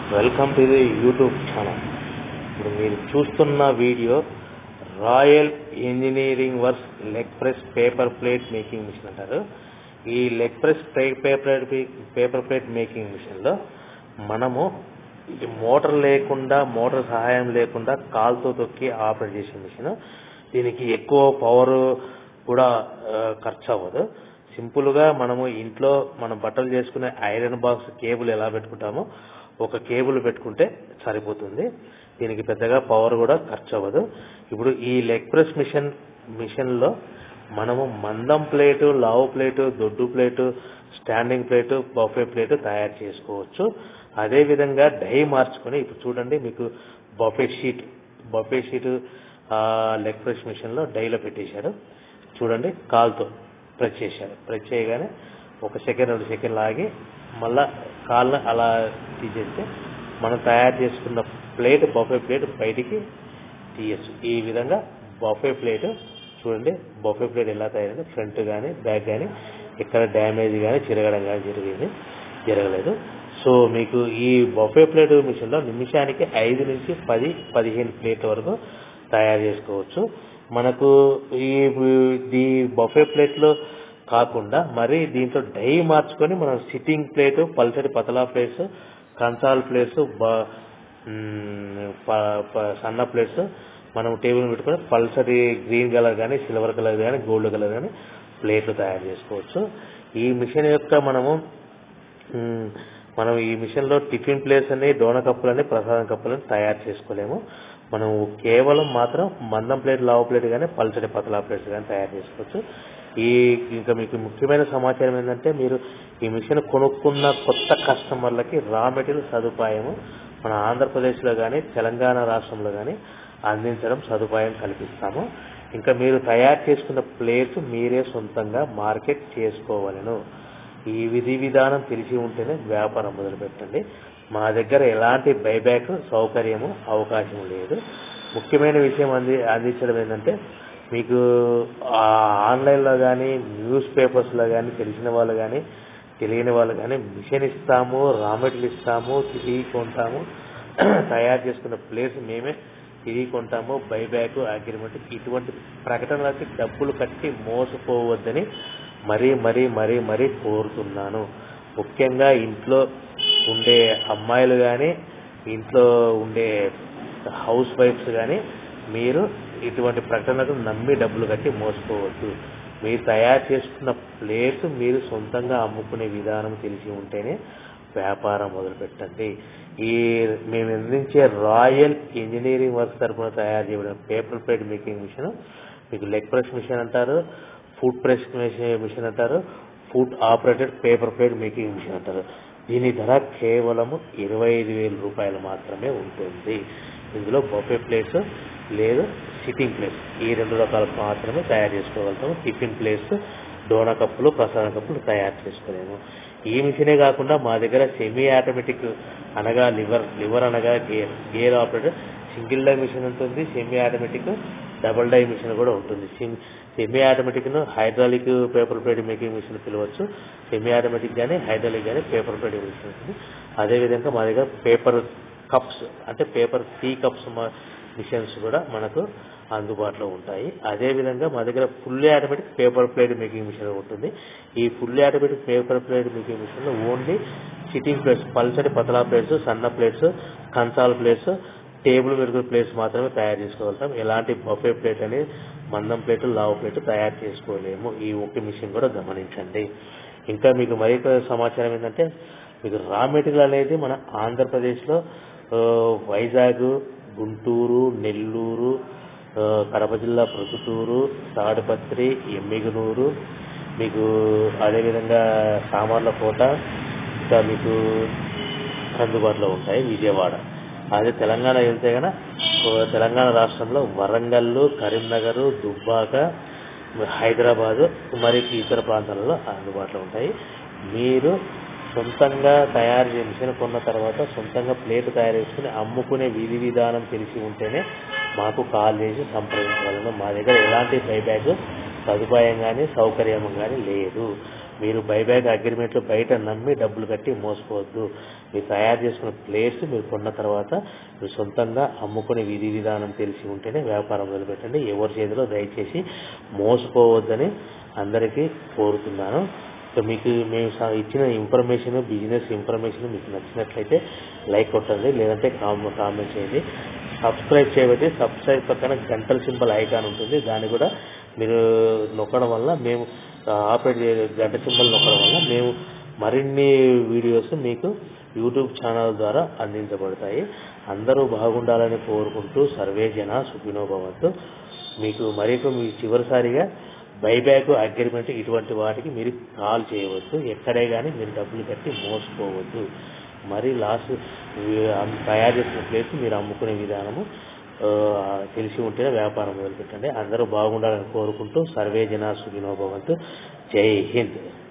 welcome to the YouTube channel ఇప్పుడు మీరు చూస్తున్న video royal engineering works leg press paper plate making machine అంటారు ఈ leg press paper paper plate making మిషన్లో మనము ఇది మోటార్ లేకుండా మోటార్ సహాయం లేకుండా కాలుతో తొక్కి ఆపరేట్ చేసే మిషన్ దీనికి ఎక్కువ పవర్ కూడా ఆ, ఖర్చు అవ్వదు సింపుల్ గా మనము ఇంట్లో మనం బట్టలు చేసుకునే ఐరన్ బాక్స్ కేబుల్ ఎలా పెట్టుకుంటామో ఒక కేబుల్ పెట్టుకుంటే సరిపోతుంది దీనికి పెద్దగా పవర్ కూడా ఖర్చు అవ్వదు ఇప్పుడు ఈ లెగ్ ప్రెస్ మిషన్ మిషన్ లో మనము మందం ప్లేటు లావు ప్లేటు దొడ్డు plate standing plate buffet plate తయారు చేసుకోవచ్చు అదే విధంగా డై మార్చుకొని ఇప్పుడు చూడండి మీకు buffet sheet buffet sheet leg press machine లో డైలో పెట్టేశారు చూడండి కాల్తో ప్రెస్ చేశారు ప్రెస్ చేయగానే ఒక సెకండ్ రెండు సెకండ్లు ఆగి మళ్ళా కాళ్ళని అలా తీసేస్తే మనం తయారు చేసుకున్న ప్లేట్ బఫే ప్లేట్ బయటికి తీయచ్చు ఈ విధంగా బఫే ప్లేట్ చూడండి బఫే ప్లేట్ ఎలా తయారైంది ఫ్రంట్ కానీ బ్యాక్ కానీ ఎక్కడ డ్యామేజ్ కానీ చిరగడం కానీ జరిగింది జరగలేదు సో మీకు ఈ బఫే ప్లేట్ మిషన్లో నిమిషానికి ఐదు నుంచి పది పదిహేను ప్లేట్ల వరకు తయారు చేసుకోవచ్చు మనకు ఈ ఈ బఫే ప్లేట్లో కాకుండా మరి దీంట్లో డై మార్చుకొని మనం సిట్టింగ్ ప్లేట్ పల్సటి పతలా ప్లేట్స్ కంచాల ప్లేట్స్ సన్న ప్లేట్స్ మనం టేబుల్ పెట్టుకొని పల్సటి గ్రీన్ కలర్ కానీ సిల్వర్ కలర్ కానీ గోల్డ్ కలర్ కానీ ప్లేట్లు తయారు చేసుకోవచ్చు ఈ మిషన్ యొక్క మనము మ్, మనం ఈ మిషన్ లో టిఫిన్ ప్లేట్స్ అని డోన కప్పులని ప్రసాదం కప్పులని తయారు చేసుకోలేము మనం కేవలం మాత్రం మందం ప్లేట్ లావు ప్లేట్ కానీ పల్చటి పతలా ప్లేట్స్ కానీ తయారు చేసుకోవచ్చు ఈ ఇంకా మీకు ముఖ్యమైన సమాచారం ఏంటంటే మీరు ఈ మిషన్ కొనుక్కున్న కొత్త కస్టమర్లకి రా మెటీరియల్ సదుపాయము మన ఆంధ్రప్రదేశ్లో కానీ తెలంగాణ రాష్ట్రంలో కానీ అందించడం సదుపాయం కల్పిస్తాము ఇంకా మీరు తయారు చేసుకున్న ప్లేట్స్ మీరే సొంతంగా మార్కెట్ చేసుకోవాలను ఈ విధి విధానం తెలిసి ఉంటేనే వ్యాపారం మొదలు పెట్టండి మా దగ్గర ఎలాంటి బైబ్యాక్ సౌకర్యము అవకాశం లేదు ముఖ్యమైన విషయం అంది అందించడం ఏంటంటే మీకు ఆ ఆన్లైన్లో కానీ న్యూస్ పేపర్స్లో కానీ తెలిసిన వాళ్ళు కానీ తెలియని వాళ్ళు కానీ మిషన్ ఇస్తాము రా మెటీరియల్ ఇస్తాము తిరిగి కొంటాము తయారు చేసుకున్న ప్లేస్ మేమే తిరిగి కొంటాము బైబ్యాక్ అగ్రిమెంట్ ఇటువంటి ప్రకటనలకి డబ్బులు కట్టి మోసపోవద్దని మరీ మరీ మరీ మరీ కోరుతున్నాను ముఖ్యంగా ఇంట్లో ఉండే అమ్మాయిలు కానీ ఇంట్లో ఉండే హౌస్ వైఫ్స్ కానీ మీరు ఇటువంటి ప్రకటనలకు నమ్మి డబ్బులు కట్టి మోసపోవద్దు మీరు తయారు చేసుకున్న ప్లేస్ మీరు సొంతంగా అమ్ముకునే విధానం తెలిసి ఉంటేనే వ్యాపారం మొదలుపెట్టండి ఈ మేము అందించే రాయల్ ఇంజనీరింగ్ వర్క్స్ తరఫున తయారు చేయబడిన పేపర్ ప్లేట్ మేకింగ్ మిషన్ మీకు లెగ్ ప్రెస్ మిషన్ అంటారు ఫుడ్ ప్రెస్ మిషన్ అంటారు foot operated paper plate making machine అంటారు దీని ధర కేవలము ఇరవై ఐదు వేల రూపాయలు మాత్రమే ఉంటుంది ఇందులో బొఫే ప్లేట్స్ లేదు సిట్టింగ్ ప్లేట్స్ ఈ రెండు రకాలు మాత్రమే తయారు చేసుకోగలుగుతాము టిఫిన్ ప్లేట్స్ డోనా కప్పులు ప్రసాదం కప్పులు తయారు చేసుకోలేము ఈ మిషనే కాకుండా మా దగ్గర సెమీ ఆటోమేటిక్ అనగా లివర్ లివర్ అనగా gear gear operator single die machine ఉంటుంది semi automatic double die machine కూడా ఉంటుంది సిమ్ సెమీ ఆటోమేటిక్ ను hydraulic paper plate making machine పిలవచ్చు సెమీ ఆటోమేటిక్ కానీ హైడ్రాలిక్ కానీ పేపర్ ప్లేట్ మిషన్ ఉంటుంది అదేవిధంగా మా దగ్గర పేపర్ కప్స్ అంటే పేపర్ టీ కప్స్ మిషన్స్ కూడా మనకు అందుబాటులో ఉంటాయి అదేవిధంగా మా దగ్గర fully automatic paper plate making machine ఉంటుంది ఈ fully automatic paper plate making మిషన్లో ఓన్లీ సిట్టింగ్ ప్లేట్స్ పల్సటి పతలా ప్లేట్స్ సన్న ప్లేట్స్ కంచాల ప్లేట్స్ టేబుల్ మెరుగు ప్లేట్స్ మాత్రమే తయారు చేసుకోగలుగుతాం ఎలాంటి బఫే ప్లేట్ అని మందం ప్లేట్ లావు ప్లేట్ తయారు చేసుకోలేము ఈ ఒక్క మిషన్ కూడా గమనించండి ఇంకా మీకు మరొక సమాచారం ఏంటంటే మీకు రా మెటీరియల్ అనేది మన ఆంధ్రప్రదేశ్లో ఆ, వైజాగ్ గుంటూరు నెల్లూరు ఆ, కడప జిల్లా ప్రొద్దుటూరు తాడిపత్రి ఎమ్మిగనూరు మీకు అదేవిధంగా సామర్లకోట ఇంకా మీకు అందుబాటులో ఉంటాయి విజయవాడ అదే తెలంగాణ వెళ్తే కనుక తెలంగాణ రాష్ట్రంలో వరంగల్ కరీంనగర్ దుబ్బాక హైదరాబాదు మరి ఇతర ప్రాంతాలలో అందుబాటులో ఉంటాయి మీరు సొంతంగా తయారు చేసి మిషన్ కొన్న తర్వాత సొంతంగా ప్లేట్ తయారు చేసుకుని అమ్ముకునే విధి విధానం తెలిసి ఉంటేనే మాకు కాల్ చేసి సంప్రదించగలను మా దగ్గర ఎలాంటి బైబ్యాక్ సదుపాయం కానీ సౌకర్యం కానీ లేదు మీరు బైబ్యాక్ అగ్రిమెంట్లు బయట నమ్మి డబ్బులు కట్టి మోసపోవద్దు మీరు తయారు చేసుకున్న ప్లేస్ మీరు కొన్న తర్వాత మీరు సొంతంగా అమ్ముకునే విధి విధానం తెలిసి ఉంటేనే వ్యాపారం మొదలుపెట్టండి ఎవరి చేతిలో దయచేసి మోసపోవద్దని అందరికీ కోరుతున్నాను సో మీకు మేము స- ఇచ్చిన ఇన్ఫర్మేషన్ బిజినెస్ ఇన్ఫర్మేషన్ మీకు నచ్చినట్లయితే లైక్ కొట్టండి లేదంటే కామ్ కామెంట్ చేయండి సబ్స్క్రైబ్ చేయబట్టి సబ్స్క్రైబ్ పక్కన గంటల సింబల్ ఐకాన్ ఉంటుంది దాన్ని కూడా మీరు నొక్కడం వల్ల మేము ఆపరేట్ చే గంట సింబల్ నొక్కడం వల్ల మేము మరిన్ని వీడియోస్ మీకు యూట్యూబ్ ఛానల్ ద్వారా అందించబడతాయి అందరూ బాగుండాలని కోరుకుంటూ సర్వే జన సుఖినో భవంతు మీకు మరొక మీ చివరిసారిగా బైబ్యాక్ అగ్రిమెంట్ ఇటువంటి వాటికి మీరు కాల్ చేయవద్దు ఎక్కడే కానీ మీరు డబ్బులు కట్టి మోసపోవద్దు మరి లాస్ట్ తయారు చేసిన ప్లేస్ మీరు అమ్ముకునే విధానము ఆ, తెలిసి ఉంటేనే వ్యాపారం మొదలుపెట్టండి అందరూ బాగుండాలని కోరుకుంటూ సర్వే జన సుఖినో భవంతు జై హింద్